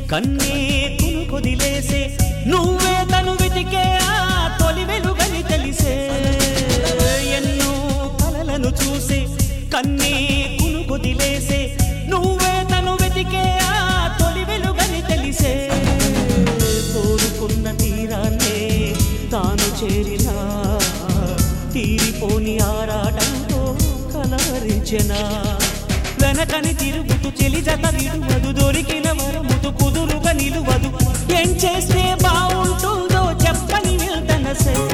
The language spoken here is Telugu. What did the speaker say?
కన్నే కును కొదిలేసే నువ్వే తను వెతికే ఆ తొలి వెలుగని తెలిసే ఎన్నో కలలను చూసే కన్నే కును కొదిలేసే నువ్వే తను వెతికే ఆ తొలి వెలుగని తెలిసే కోరుకున్న తీరాన్నే తాను చేరినా తీరిపోని ఆరాటంతో కలవరించెనా వెనకని తిరుగుతూ చెలి జత విడువదు దొరికిన వరముతు కుదురుగా నిలువదు ఏం చేస్తే బాగుంటుందో చెప్పని వెళ్తనసే